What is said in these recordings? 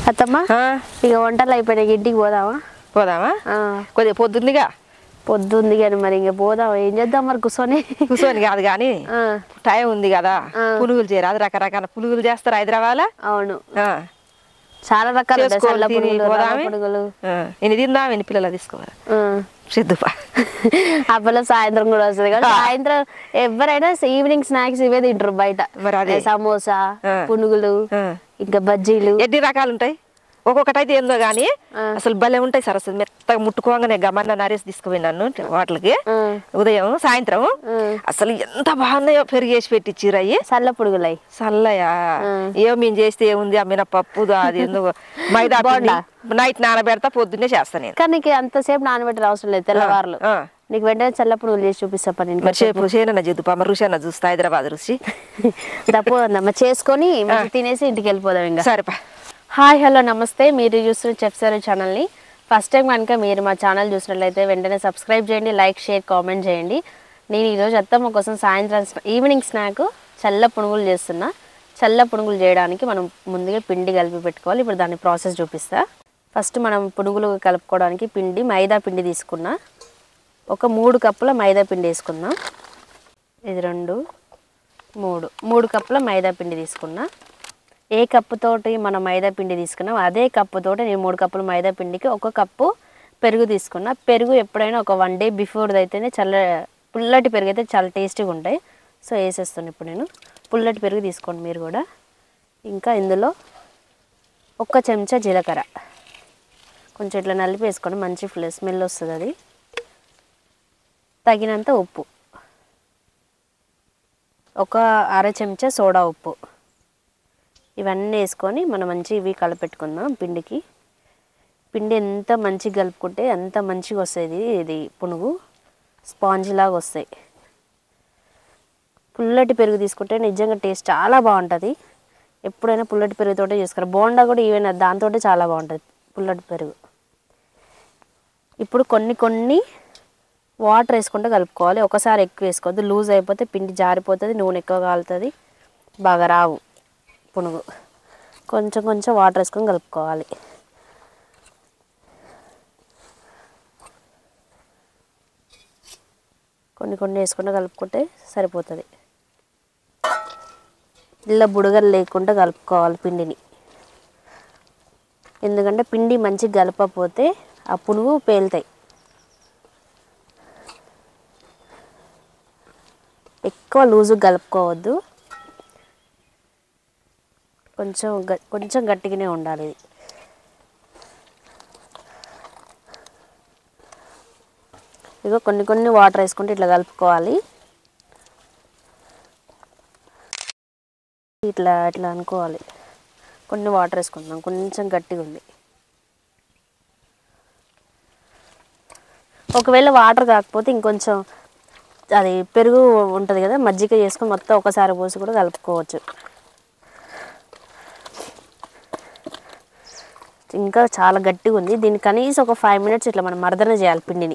అత్తమ్మ ఆ, ఇక వంటలు అయిపోయినాయి ఇంటికి పోదామా పోదామా ఆ, కొద్దిగా పొద్దున్నిగా పొద్దుంది కానీ మరి ఇంక పోదాం ఏం చేద్దాం మరి కూర్చొని కూర్చొని కాదు కానీ ఆ, టైం ఉంది కదా ఆ. పునుగులు చేయరాదు రకరకాల పునుగులు చేస్తారు హైదరాబాద్ అవును చాలా రకాలు ఉంటాయి. చేసుకొని చల్ల తిని పునుగులు రవ్వ పోదామే. పునుగులు ఇన్ని తిందాం ఇన్ని పిల్లలు తీసుకోవాలి ఆ. సిద్ధుపా అప్పట్లో సాయంత్రం కూడా వస్తుంది కదా సాయంత్రం ఎవరైనా ఈవినింగ్ స్నాక్స్ ఇవే తింటారు బయట మరి అదే. ఏ సమోసా ఆ. పునుగులు ఆ. ఇంకా బజ్జీలు ఎన్ని రకాలు ఉంటాయి ఒక్కొక్కటి అయితే ఏందో కానీ ఆ. అసలు భలే ఉంటాయి సరస్వతి మెత్తగా ముట్టుకోగానే గమన్న నరేసి తీసుకుపోయి నన్ను వాటికి ఆ. ఉదయం సాయంత్రం ఆ. అసలు ఎంత బాగున్నాయో పెరిగేసి పెట్టించిర్రు అయ్యి చల్ల పునుగులై చల్లయా ఆ. ఏమో మేము చేస్తే ఏముంది అమ్మిన పప్పు అది ఎందుకు మైదా పిండి నైట్ నానబెడతా పొద్దున్నే చేస్తా నేను కానీ నీకు అంతసేపు నానబెట్టే అవసరం లేదు తెల్లవారులు ఆ. నీకు వెంటనే చల్ల పునుగులు చేసి చూపిస్తా పని మరి సేపు చేయనన్న చేద్దు మరి రుచి అన్న చూస్తా హైదరాబాద్ రుచి తప్పదమ్మా చేసుకొని మంచి తినేసి ఇంటికి వెళ్ళిపోదాం ఇంకా సరేపా హాయ్ హలో నమస్తే మీరు చూస్తున్న చెఫ్ సార్ ఛానల్ని ఫస్ట్ టైం కనుక మీరు మా ఛానల్ చూసినట్లయితే వెంటనే సబ్స్క్రైబ్ చేయండి లైక్ షేర్ కామెంట్ చేయండి నేను ఈరోజు అత్తమ్మ కోసం సాయంత్రం స్నా- ఈవినింగ్ స్నాక్ చల్ల పునుగులు చేస్తున్నా చల్ల పునుగులు చేయడానికి మనం ముందుగా పిండి కలిపి పెట్టుకోవాలి ఇప్పుడు దాని ప్రాసెస్ చూపిస్తా ఫస్ట్ మనం పునుగులు కలుపుకోవడానికి పిండి మైదా పిండి తీసుకున్నా ఒక మూడు కప్పుల మైదా పిండి వేసుకుందాం ఇది రెండు మూడు మూడు కప్పుల మైదా పిండి తీసుకున్నా ఏ కప్పుతోటి మనం మైదా పిండి తీసుకున్నాం అదే కప్పుతోటి నేను మూడు కప్పుల మైదా పిండికి ఒక కప్పు పెరుగు తీసుకున్నా పెరుగు ఎప్పుడైనా ఒక వన్ డే బిఫోర్ అయితేనే చల్ల పుల్లటి పెరుగు అయితే చాలా టేస్టీగా ఉంటాయి సో వేసేస్తాను ఇప్పుడు నేను పుల్లటి పెరుగు తీసుకోండి మీరు కూడా ఇంకా ఇందులో ఒక్క చెంచా జీలకర్ర కొంచెం ఇట్లా నలిపి వేసుకోండి మంచి ఫ్లే స్మెల్ వస్తుంది అది తగినంత ఉప్పు ఒక అర చెంచా సోడా ఉప్పు ఇవన్నీ వేసుకొని మనం మంచి ఇవి కలపెట్టుకుందాం పిండికి పిండి ఎంత మంచిగా కలుపుకుంటే అంత మంచిగా వస్తుంది ఇది పునుగు స్పాంజ్ లాగా వస్తాయి పుల్లటి పెరుగు తీసుకుంటే నిజంగా టేస్ట్ చాలా బాగుంటుంది ఎప్పుడైనా పుల్లటి పెరుగుతోటే చేసుకోరు బోండా కూడా ఈవెన్ దాంతో చాలా బాగుంటుంది పుల్లటి పెరుగు ఇప్పుడు కొన్ని కొన్ని వాటర్ వేసుకుంటూ కలుపుకోవాలి ఒకసారి ఎక్కువ వేసుకోవద్దు లూజ్ అయిపోతే పిండి జారిపోతుంది నూనె ఎక్కువ కాలుతుంది బాగా రావు పునుగు కొంచెం కొంచెం వాటర్ వేసుకొని కలుపుకోవాలి కొన్ని కొన్ని వేసుకుంటూ కలుపుకుంటే సరిపోతుంది ఇలా బుడగలు లేకుండా కలుపుకోవాలి పిండిని ఎందుకంటే పిండి మంచిగా కలపకపోతే ఆ పునుగు పేలుతాయి ఎక్కువ లూజు కలుపుకోవద్దు కొంచెం గ- కొంచెం గట్టిగానే ఉండాలి ఇది ఇగో కొన్ని కొన్ని వాటర్ వేసుకుంటే ఇట్లా కలుపుకోవాలి ఇట్లా ఇట్లా అనుకోవాలి కొన్ని వాటర్ వేసుకుంటున్నాం కొంచెం గట్టిగా ఉంది ఒకవేళ వాటర్ కాకపోతే ఇంకొంచెం అది పెరుగు ఉంటుంది కదా మజ్జిగ చేసుకొని మొత్తం ఒకసారి పోసి కూడా కలుపుకోవచ్చు ఇంకా చాలా గట్టిగా ఉంది దీన్ని కనీసం ఒక ఫైవ్ మినిట్స్ ఇట్లా మనం మర్దన చేయాలి పిండిని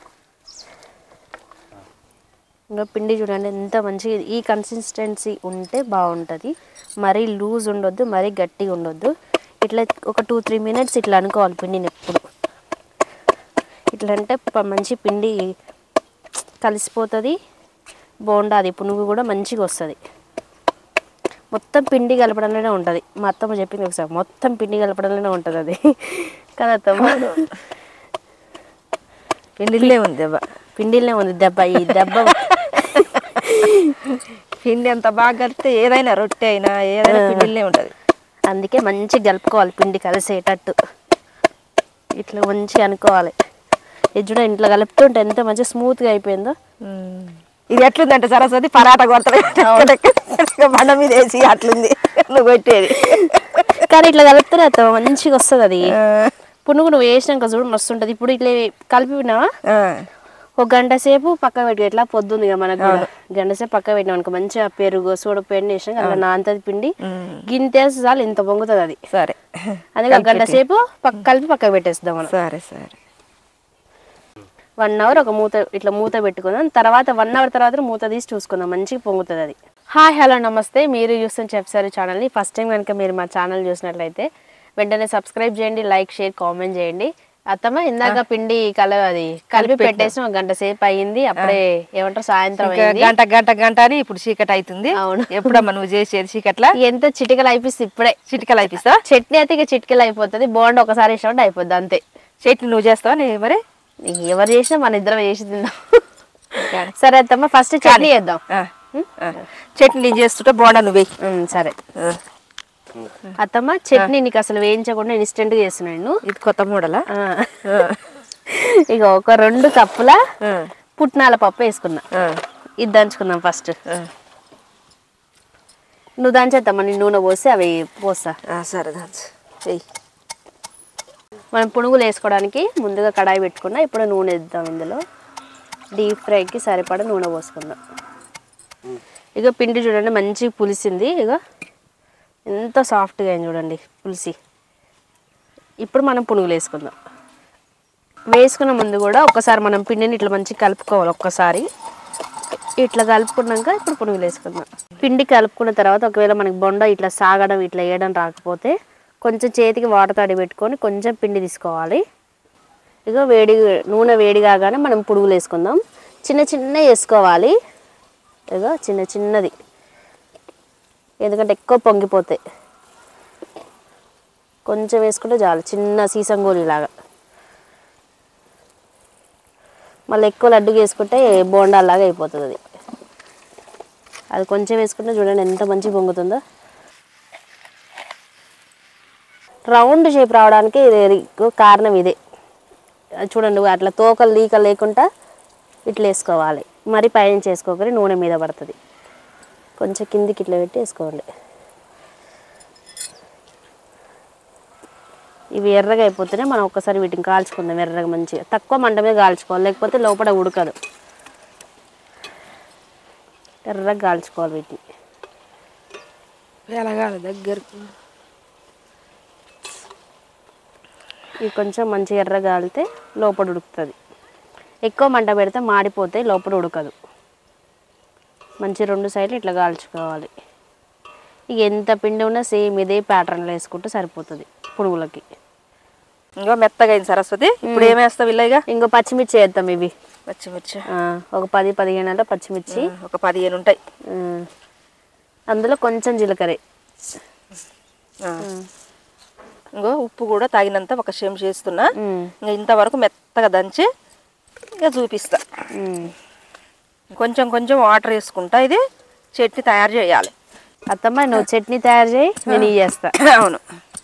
ఇంకా పిండి చూడండి ఎంత మంచిగా ఈ కన్సిస్టెన్సీ ఉంటే బాగుంటుంది మరీ లూజ్ ఉండొద్దు మరీ గట్టిగా ఉండొద్దు ఇట్లా ఒక టూ త్రీ మినిట్స్ ఇట్లా అనుకోవాలి పిండిని ఎప్పుడు ఇట్లా అంటే ప- మంచి పిండి కలిసిపోతుంది బాగుంటుంది పునుగు కూడా మంచిగా వస్తుంది మొత్తం పిండి కలపడంలోనే ఉంటుంది మా అత్తమ్మ చెప్పింది ఒకసారి మొత్తం పిండి కలపడంలోనే ఉంటుంది అది కదా అత్తమ్మ పిండిలే ఉంది దెబ్బ పిండిలోనే ఉంది దెబ్బ ఈ దెబ్బ పిండి ఎంత బాగా కలిపితే ఏదైనా రొట్టె అయినా ఏదైనా పిండిలే ఉంటుంది అందుకే మంచిగా కలుపుకోవాలి పిండి కలిసేటట్టు ఇట్లా మంచిగా అనుకోవాలి ఇది చూడ ఇంట్లో కలుపుతుంటే ఎంత మంచిగా స్మూత్గా అయిపోయిందో ఇది ఎట్లుందంటే సరస్వతి పరాట కొడతాడు బండ మీద వేసి అట్లుంది నువ్వు కొట్టేది కానీ ఇట్లా కలిపితేనే అత్త మంచిగా వస్తుంది అది పునుగు నువ్వు వేసినాక చూడు మస్తు ఉంటుంది ఇప్పుడు ఇట్లా కలిపినావా ఆ, ఒక గంట సేపు పక్క పెట్టి ఎట్లా పొద్దుంది కదా మనకు కూడా. గంట సేపు పక్క పెట్టినాం అనుకో మంచిగా పెరుగు సూడ పెండి వేసినాం అలా నాంతది పిండి గింతేసి చాలు ఇంత పొంగుతుంది అది సరే అందుకే ఒక గంట సేపు పక్క కలిపి పక్క పెట్టేస్తాం మనం సరే సరే వన్ అవర్ ఒక మూత ఇట్లా మూత పెట్టుకుందాం తర్వాత వన్ అవర్ తర్వాత మూత తీసి చూసుకుందాం మంచిగా పొంగుతుంది అది హాయ్ హలో నమస్తే మీరు చూస్తున్న చెఫ్ సారీ ఛానల్ని ఫస్ట్ టైం కనుక మీరు మా ఛానల్ చూసినట్లయితే వెంటనే సబ్స్క్రైబ్ చేయండి లైక్ షేర్ కామెంట్ చేయండి అత్తమ్మ ఇందాక పిండి కల అది కలిపి పెట్టేసి ఒక గంట సేపు అయ్యింది అప్పుడే ఏమంటారు సాయంత్రం ఇంకా అయింది గంట గంట గంట అని ఇప్పుడు చీకటి అవుతుంది అవును. ఎప్పుడమ్మా నువ్వు చేసేది చీకట్లా ఎంత చిటికలు అయిపిస్తుంది ఇప్పుడే చిటికలు అయిపిస్తావా చట్నీ అయితే ఇక చిటికలు అయిపోతుంది బోండా ఒకసారి వేసినప్పుడు అయిపోద్ది అంతే చట్నీ నువ్వు చేస్తావా నీ మరి ఎవరు చేసినా మన ఇద్దరం చేసి తిందాం సరే అత్తమ్మ ఫస్ట్ చట్నీ చేద్దాం ఆ, ఆ. చట్నీ నేను చేస్తుంటే బోండా నువ్వు వెయ్యి ఉమ్, సరే ఆ, అత్తమ్మ చట్నీ నీకు అసలు వేయించకుండా ఇన్స్టెంట్ గా చేస్తున్నాను నేను ఇది కొత్త మోడలా ఆ. ఆ, ఇక ఒక రెండు కప్పుల ఆ, పుట్నాల పప్పు వేసుకున్నా ఆ, ఇది దంచుకుందాం ఫస్ట్ ఆ. నువ్వు దంచేద్దామా నేను నూనె పోసి అవి పోస్తా ఆ, సరే దాన్స్ వెయ్యి మనం పునుగులు వేసుకోవడానికి ముందుగా కడాయి పెట్టుకున్నా ఇప్పుడు నూనె వేద్దాం ఇందులో డీప్ ఫ్రైకి సరిపడా నూనె పోసుకుందాం ఇక పిండి చూడండి మంచి పులిసింది ఇక ఎంత సాఫ్ట్గా అయింది చూడండి పులిసి ఇప్పుడు మనం పునుగులు వేసుకుందాం వేసుకున్న ముందు కూడా ఒక్కసారి మనం పిండిని ఇట్లా మంచిగా కలుపుకోవాలి ఒక్కసారి ఇట్లా కలుపుకున్నాక ఇప్పుడు పునుగులు వేసుకుందాం పిండి కలుపుకున్న తర్వాత ఒకవేళ మనకి బొండ ఇట్లా సాగడం ఇట్లా వేయడం రాకపోతే కొంచెం చేతికి వాటర్ తడి పెట్టుకొని కొంచెం పిండి తీసుకోవాలి ఇక వేడి నూనె వేడి కాగానే మనం పునుగులు వేసుకుందాం చిన్న చిన్న వేసుకోవాలి ఇక చిన్న చిన్నది ఎందుకంటే ఎక్కువ పొంగిపోతాయి కొంచెం వేసుకుంటే చాలు చిన్న సీసం గోళీలాగా మళ్ళీ ఎక్కువ లడ్డుగా వేసుకుంటే బోండాలాగా అయిపోతుంది అది అది కొంచెం వేసుకుంటే చూడండి ఎంత మంచి పొంగుతుందో రౌండ్ షేప్ రావడానికి ఇది ఇది కారణం ఇదే అది చూడండి అట్లా తోకలు లీక లేకుండా ఇట్లా వేసుకోవాలి మరి పైన చేసుకోకరి నూనె మీద పడుతుంది కొంచెం కిందికి ఇట్లా పెట్టి వేసుకోండి ఇవి ఎర్రగా అయిపోతేనే మనం ఒక్కసారి వీటిని కాల్చుకుందాం ఎర్రగా మంచిగా తక్కువ మంట మీద కాల్చుకోవాలి లేకపోతే లోపల ఉడకదు ఎర్రగా కాల్చుకోవాలి వీటిని ఎలాగాలి దగ్గరకు ఇవి కొంచెం మంచిగా ఎర్రగా కాలితే లోపల ఉడుకుతుంది ఎక్కువ మంట పెడితే మాడిపోతే లోపల ఉడకదు మంచి రెండు సైడ్లు ఇట్లా కాల్చుకోవాలి ఇక ఎంత పిండి ఉన్నా సేమ్ ఇదే ప్యాటర్న్లో వేసుకుంటే సరిపోతుంది పునుగులకి ఇంకో మెత్తగా అయింది సరస్వతి ఇప్పుడు ఏం వేస్తావు ఇలాగా ఇంకో పచ్చిమిర్చి వేద్దాం ఇవి పచ్చిమిర్చి ఆ, ఒక పది పదిహేను అంటే పచ్చిమిర్చి ఆ, ఒక పదిహేను ఉంటాయి ఆ, అందులో కొంచెం జీలకర్ర ఆ. ఇంకో ఉప్పు కూడా తగినంత ఒక చెంచా చేస్తున్నా ఉమ్, ఇంకా ఇంతవరకు మెత్తగా దంచి ఇంకా చూపిస్తా ఉమ్. కొంచెం కొంచెం వాటర్ వేసుకుంటా ఇది చట్నీ తయారు చేయాలి అత్తమ్మ నువ్వు చట్నీ తయారు చేయి నేను ఇవి చేస్తా అవును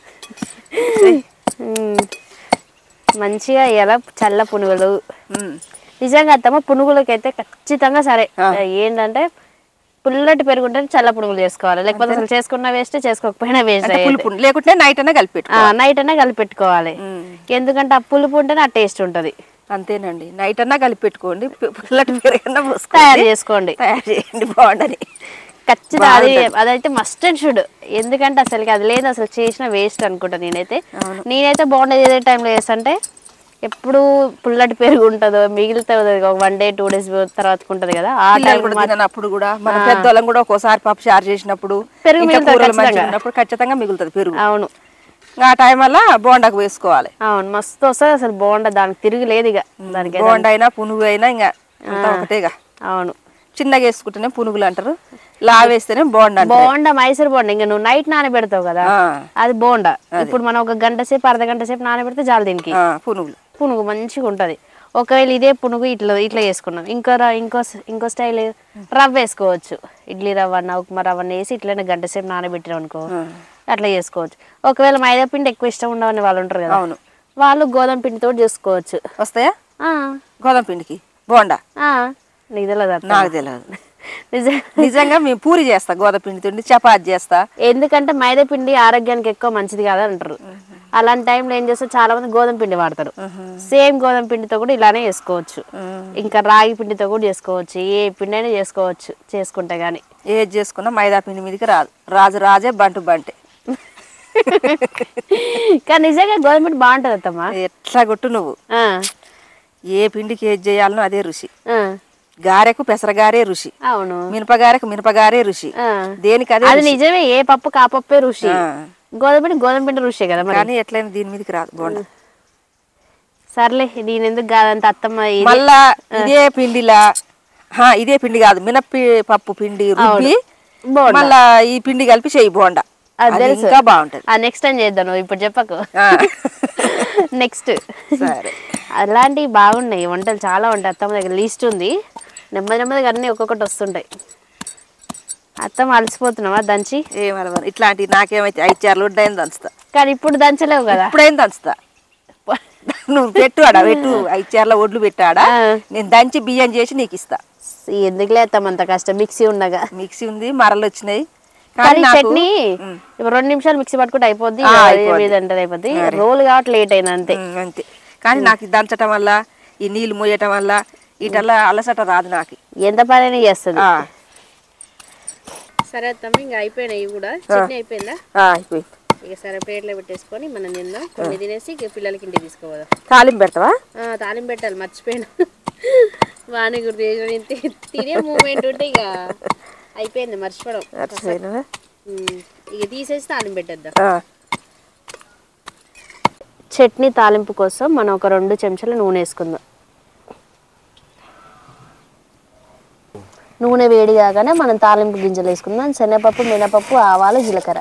ఉమ్. మంచిగా ఎలా చల్ల పునుగులు ఉమ్. నిజంగా అత్తమ్మ పునుగులకైతే ఖచ్చితంగా సరే ఆ. ఏంటంటే పుల్లటి పెరుగుంటే చల్ల పునుగులు చేసుకోవాలి లేకపోతే అసలు చేసుకున్న వేస్ట్ చేసుకోకపోయినా వేస్ట్ అంటే పులుపు ఉండి- లేకుంటే నైట్ అన్నా కలిపి పెట్టుకో నైట్ అన్నా కలిపి పెట్టుకోవాలి ఉమ్. ఎందుకంటే ఆ పులుపు ఉంటేనే ఆ టేస్ట్ ఉంటుంది అంతేనండి నైట్ అన్నా కలిపి పెట్టుకోండి పు- పుల్లటి పెరుగన్నా పోసుకోండి తయారు చేసుకోండి తయారు చేయండి బాగుండని ఖచ్చితంగా అది అదైతే మస్ట్ అండ్ షుడ్ ఎందుకంటే అసలు అది లేదు అసలు చేసిన వేస్ట్ అనుకుంటా నేనైతే అవును. నేనైతే బాగుండేది ఏదే టైంలో చేస్తంటే ఎప్పుడు పుల్లటి పెరుగు ఉంటుందో మిగులుతుంది ఒక వన్ డే టూ డేస్ తర్వాత ఉంటుంది కదా ఆ పిల్లలు టైం కూడా తిననప్పుడు కూడా మన పెద్దోళ్ళం కూడా ఒక్కోసారి పప్పు చారు చేసినప్పుడు పెరుగు ఇంకా మిగులుతుంది కూరలు మంచిగా ఖచ్చితంగా. ఉన్నప్పుడు ఖచ్చితంగా మిగులుతుంది పెరుగు అవును ఇంకా ఆ టైం వల్ల బోండాకు వేసుకోవాలి అవును మస్తు వస్తుంది అసలు బాగుండదు దానికి తిరిగి లేదు ఇక దానికి ఏదో- బోండా అయినా పునుగు అయినా ఇంకా అంతా ఒకటేగా అవును చిన్నగా వేసుకుంటేనే పునుగులు అంటారు లావేస్తేనే బోండా అంటారు బోండా మైసూర్ బోండా ఇంకా నువ్వు నైట్ నానబెడతావు కదా ఆ, అది బోండా ఇప్పుడు మనం ఒక గంట సేపు అర్ధ గంట సేపు నానబెడితే చాలు దీనికి ఆ, పునుగులు పునుగు మంచిగా ఉంటుంది ఒకవేళ ఇదే పునుగు ఇట్లా ఇట్లా చేసుకున్నాం ఇంకో ర- ఇంకో స్- ఇంకో స్టైల్ రవ్వ వేసుకోవచ్చు ఇడ్లీ రవ్వ అన్న ఉప్మా రవ్వ అన్న వేసి ఇట్లనే గంట సేపు నానబెట్టినాం అనుకో అట్లా చేసుకోవచ్చు ఒకవేళ మైదా పిండి ఎక్కువ ఇష్టం ఉండవని వాళ్ళు ఉంటారు కదా అవును వాళ్ళు గోధుమ పిండితో చేసుకోవచ్చు వస్తాయా ఆ, గోధుమ పిండికి బోండా ఆ, నీకు తెలియదు అత్త. నాకు తెలియదు నిజం నిజంగా మేము పూరి చేస్తా గోధుమ పిండితో చపాతి చేస్తా ఎందుకంటే మైదా పిండి ఆరోగ్యానికి ఎక్కువ మంచిది కాదు అంటారు అలాంటి టైంలో ఏం చేస్తారు చాలా మంది గోధుమ పిండి వాడతారు సేమ్ గోధుమ పిండితో కూడా ఇలానే చేసుకోవచ్చు ఇంకా రాగి పిండితో కూడా చేసుకోవచ్చు ఏ పిండి అయినా చేసుకోవచ్చు చేసుకుంటే గానీ ఏది చేసుకున్నా మైదా పిండి మీదకి రాదు రాజు రాజే బంటు బంటే కానీ నిజంగా గోధుమ పిండి బాగుంటుంది అత్తమ్మా ఎట్లా కొట్టు నువ్వు ఆ, ఏ పిండికి ఏది చేయాలనో అదే రుచి ఆ, గారెకు పెసరగారే రుచి అవును మినపగారెకు మినపగారే రుచి ఆ. దేనికి అదే అది రుచి. నిజమే ఏ పప్పు కాపప్పే రుచి ఆ. గోధుమ పిండి గోధుమ పిండి రుషే కదా మరి కానీ ఎట్లయినా దీని మీదకి రాదు బోండా సర్లే నేను ఎందుకు కాదంత అత్తమ్మ ఇది- మళ్ళా ఇదే పిండిలా హా, ఇదే పిండి కాదు మినప్పి పప్పు పిండి రుబ్బి బోండా. మళ్ళా ఈ పిండి కలిపి చేయి బోండా అది అది తెలుసు. ఇంకా బాగుంటది ఆ నెక్స్ట్ టైం చేద్దాం నువ్వు ఇప్పుడు చెప్పకు ఆ. నెక్స్ట్ సరే అలాంటివి బాగున్నాయి వంటలు చాలా ఉంటాయి అత్తమ్మ దగ్గర లిస్ట్ ఉంది నెమ్మది నెమ్మదిగా అన్నీ ఒక్కొక్కటి వస్తుంటాయి అత్తమ్మ అలసిపోతున్నావా దంచి ఏమనవను ఇట్లాంటి నాకేమైతే ఐదు చార్లు ఉంటాయని దంచుతా కానీ ఇప్పుడు దంచలేవు కదా ఇప్పుడేం దంచుతా నువ్వు పెట్టు ఆడ పెట్టు ఐదు చార్ల ఒడ్లు పెట్టాడా ఆ. నేను దంచి బియ్యం చేసి నీకు ఇస్తా ఎందుకులే అత్తమ్మ అంత కష్టం మిక్సీ ఉండగా మిక్సీ ఉంది మరలు వచ్చినాయి కానీ నాకు- చట్నీ ఉమ్, ఇప్పుడు రెండు నిమిషాలు మిక్సీ పట్టుకుంటే అయిపోద్ది ఆ, ఇక అయిపోద్ది. ఇది అంటే అయిపోద్ది రోల్ కాబట్టి లేట్ అయింది అంతే ఉమ్, అంతే కానీ నాకు ఇది దంచటం వల్ల ఈ నీళ్లు మోయటం వల్ల వీటల్లా అలసట రాదు నాకు ఎంత పనైనా చేస్తుంది ఆ, సరే అత్తమ్మ ఇంకా అయిపోయినాయి ఇవి కూడా చట్నీ అయిపోయిందా ఆ, అయిపోయింది ఇక సరే ప్లేట్లో పెట్టేసుకొని మనం తిందాం కొన్ని తినేసి ఇక పిల్లలకి ఇంటికి తీసుకోపోదాం తాలింపు పెడతావా ఆ, తాలింపు పెట్టాలి మర్చిపోయాను వాణి గుర్తు చేసిన తి- తినే మూమెంట్ ఉంటే ఇక అయిపోయింది మర్చిపోవడం మర్చిపోయినావా? ఉమ్, ఇక తీసేసి తాలింపు పెట్టేద్దాం ఆ, చట్నీ తాలింపు కోసం మనం ఒక రెండు చెంచాలు నూనె వేసుకుందాం నూనె వేడి కాగానే మనం తాలింపు గింజలు వేసుకుందాం శనగపప్పు మినపప్పు ఆవాలు జీలకర్ర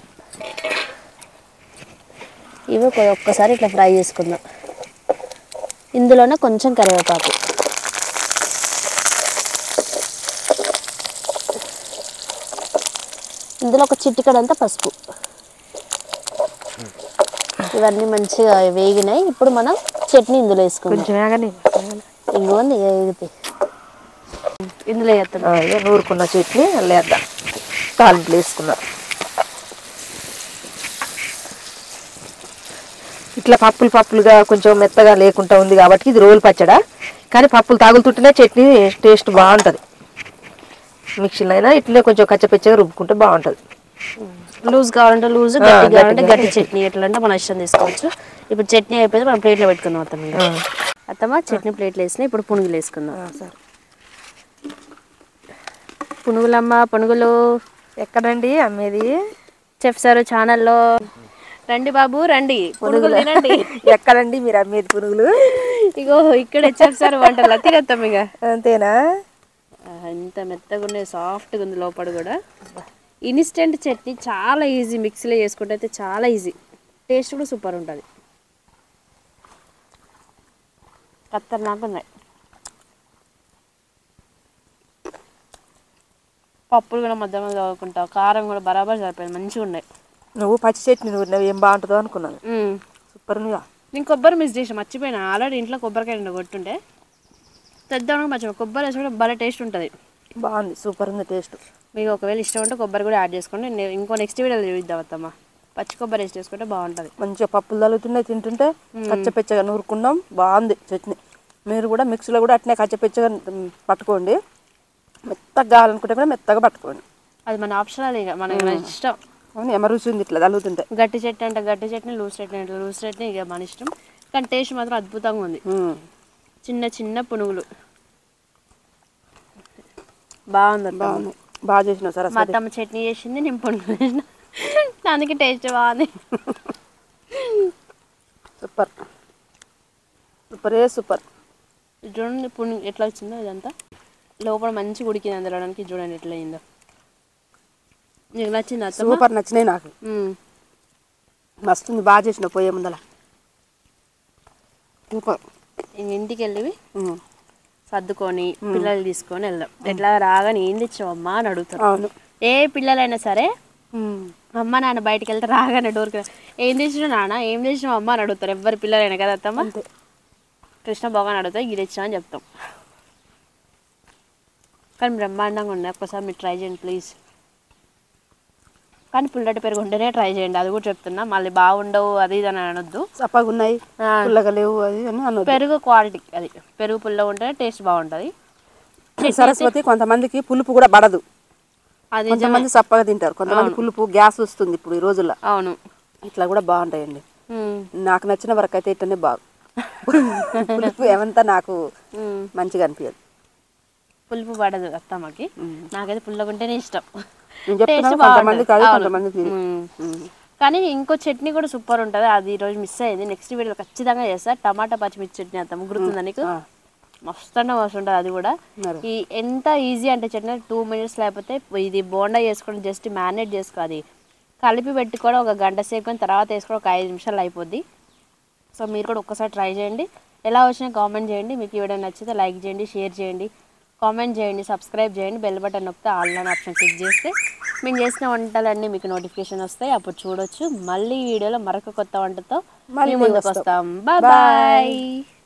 ఇవి ఒక- ఒక్కసారి ఇట్లా ఫ్రై చేసుకుందాం ఇందులోనే కొంచెం కరివేపాకు ఇందులో ఒక చిటికడంతా పసుపు ఇవన్నీ మంచిగా వేగినాయి ఇప్పుడు మనం చట్నీ ఇందులో వేసుకుందాం కొంచెం వేగని ఇంకోంది వేగితే ఇందులో వేస్తాం ఇక నూరుకున్న చట్నీ వేద్దాం తాలింపులు వేసుకుందాం ఇట్లా పప్పులు పప్పులుగా కొంచెం మెత్తగా లేకుండా ఉంది కాబట్టి ఇది రోలు పచ్చడా కానీ పప్పులు తగులుతుంటేనే చట్నీ టేస్ట్ బాగుంటుంది మిక్సీలో అయినా ఇట్లనే కొంచెం కచ్చపెచ్చగా రుబ్బుకుంటే బాగుంటుంది లూజ్ కావాలంటే లూజ్ ఆ, గట్టి కావాలంటే గట్టిగా. గట్టి చట్నీ ఎట్లా అంటే మన ఇష్టం తీసుకోవచ్చు ఇప్పుడు చట్నీ అయిపోయింది మనం ప్లేట్లో పెట్టుకుందాం అత్తమ్మ ఇంకా. అత్తమ్మ చట్నీ ప్లేట్లు వేసినా ఇప్పుడు పునుగులు వేసుకుందాం సరే పునుగులమ్మ పునుగులు ఎక్కడండి అమ్మేది చెఫ్ సార్ ఛానల్లో రండి బాబు రండి పునుగులు తినండి ఎక్కడండి మీరు అమ్మేది పునుగులు ఇగో ఇక్కడ చెఫ్ సార్ వంటలు తినేస్తాం ఇక అంతేనా ఆ, ఎంత మెత్తగా ఉన్నాయి సాఫ్ట్గా ఉంది లోపల కూడా ఇన్స్టెంట్ చట్నీ చాలా ఈజీ మిక్సీలో చేసుకుంటే అయితే చాలా ఈజీ టేస్ట్ కూడా సూపర్ ఉంటుంది ఖతర్నాక్ ఉన్నాయి పప్పులు కూడా మధ్య మధ్య చదువుకుంటావు కారం కూడా బరాబర్ సరిపోయింది మంచిగా ఉన్నాయి నువ్వు పచ్చి చట్నీ నూరినవి ఏం బాగుంటుందో అనుకున్నాను మ్మ్. సూపర్ ఉందిగా నేను కొబ్బరి మిస్ చేసిన మర్చిపోయినా ఆల్రెడీ ఇంట్లో కొబ్బరికాయ ఉండే కొట్టుంటే తెద్దామని మర్చిపోయి కొబ్బరి వేసి కూడా భలే టేస్ట్ ఉంటుంది బాగుంది సూపర్ ఉంది టేస్ట్ మీకు ఒకవేళ ఇష్టం ఉంటే కొబ్బరి కూడా యాడ్ చేసుకోండి నేను ఇంకో నెక్స్ట్ వీడియోలో చూద్దాం అత్తమ్మ పచ్చి కొబ్బరి వేసి చేసుకుంటే బాగుంటుంది మంచిగా పప్పులు తగులుతున్నాయి తింటుంటే కచ్చపెచ్చగా నూరుకున్నాం బాగుంది చట్నీ మీరు కూడా మిక్సీలో కూడా అట్నే కచ్చపెచ్చగా మ్, పట్టుకోండి మెత్తగా కావాలనుకుంటే కూడా మెత్తగా పట్టుకోండి అది మన ఆప్షనల్ ఇక మన మన ఇష్టం అవును ఎమరుసి ఉంది ఇట్లా తగులుతుంటే గట్టి చట్నీ అంటే గట్టి చట్నీ లూజ్ చట్నీ అంటే లూజ్ చట్నీ ఇక మన ఇష్టం కానీ టేస్ట్ మాత్రం అద్భుతంగా ఉంది మ్. చిన్న చిన్న పునుగులు బాగుంది అత్తమ్మ. బాగుంది బాగా చేసిన మా సరస్వతి అత్తమ్మ చట్నీ చేసింది నేను పునుగులు చేసిన అందుకే టేస్ట్ బాగుంది సూపర్ సూపరే సూపర్ ఇది చూడండి పును ఎట్లా వచ్చిందో ఇదంతా లోపల మంచిగా ఉడికింది అందులోడానికి చూడండి ఎట్లా అయిందో నీకు నచ్చింది అత్తమ్మ సూపర్ నచ్చినాయి నాకు మ్మ్. మస్తుంది బాగా చేసిన పోయే ముందల సూపర్ ఇంక ఇంటికి వెళ్ళి మ్. సర్దుకొని పిల్లలు తీసుకొని వెళ్దాం ఎట్లా రాగానే ఏం తెచ్చావమ్మా అని అడుగుతారు అవును ఏ పిల్లలైనా సరే మ్. అమ్మ నాన్న బయటికి వెళ్తే రాగానే డోర్కి ఏం తెచ్చినావు నాన్న ఏం తెచ్చినావు అమ్మ అని అడుగుతారు ఎవరి పిల్లలైనా కదా అత్తమ్మ అంతే కృష్ణ భగవాన్ అడుగుతా ఇది తెచ్చినా అని చెప్తాం కానీ బ్రహ్మాండంగా ఉన్నాయి ఒక్కసారి మీరు ట్రై చేయండి ప్లీజ్ కానీ పుల్లటి పెరుగు ఉంటేనే ట్రై చేయండి అది కూడా చెప్తున్నా మళ్ళీ బాగుండవు అది ఇది అని అనొద్దు చప్పగా ఉన్నాయి ఆ. పుల్లగా లేవు అది అని అన్నది పెరుగు క్వాలిటీ అది పెరుగు పుల్ల ఉంటేనే టేస్ట్ బాగుంటుంది సరస్వతి కొంతమందికి పులుపు కూడా పడదు అది కొంతమంది చప్పగా తింటారు కొంతమంది పులుపు గ్యాస్ వస్తుంది ఇప్పుడు ఈ రోజుల్లో అవును ఇట్లా కూడా బాగుంటాయండి ఉమ్, నాకు నచ్చిన వరకు అయితే ఇట్లనే బాగు పులుపు ఏమంతా నాకు ఉమ్. మంచిగా అనిపించదు పులుపు పడదు అత్తమ్మకి నాకైతే పుల్లగా ఉంటేనే ఇష్టం నేను చెప్తున్నాను Taste కొంతమందికి అది బాగుంటది. కొంతమందికి ఇది. ఉమ్. ఉమ్. కానీ ఇంకో చట్నీ కూడా సూపర్ ఉంటుంది అది ఈరోజు మిస్ అయింది నెక్స్ట్ వీడియో ఖచ్చితంగా చేస్తా టమాటా పచ్చిమిర్చి చట్నీ అంత గుర్తుందా నీకు ఆ. మస్తు అంటే మస్తు ఉంటుంది అది కూడా మరి. ఈ ఎంత ఈజీ అంటే చట్నీ టూ మినిట్స్ లేకపోతే ఇది బోండా చేసుకొని జస్ట్ మ్యారినేట్ చేసుకోవాలి కలిపి పెట్టుకోవడం ఒక గంట సేపు కానీ తర్వాత వేసుకోవడం ఒక ఐదు నిమిషాలు అయిపోద్ది సో మీరు కూడా ఒక్కసారి ట్రై చేయండి ఎలా వచ్చినా కామెంట్ చేయండి మీకు ఈ వీడియో నచ్చితే లైక్ చేయండి షేర్ చేయండి కామెంట్ చేయండి సబ్స్క్రైబ్ చేయండి బెల్ బటన్ నొక్కితే ఆన్లైన్ ఆప్షన్ క్లిక్ చేస్తే మేము చేసిన వంటలన్నీ మీకు నోటిఫికేషన్ వస్తాయి అప్పుడు చూడొచ్చు మళ్ళీ ఈ వీడియోలో మరొక కొత్త వంటతో మళ్ళీ మీ ముందుకు వస్తాం. వస్తాం బాయ్ Bye. బాయ్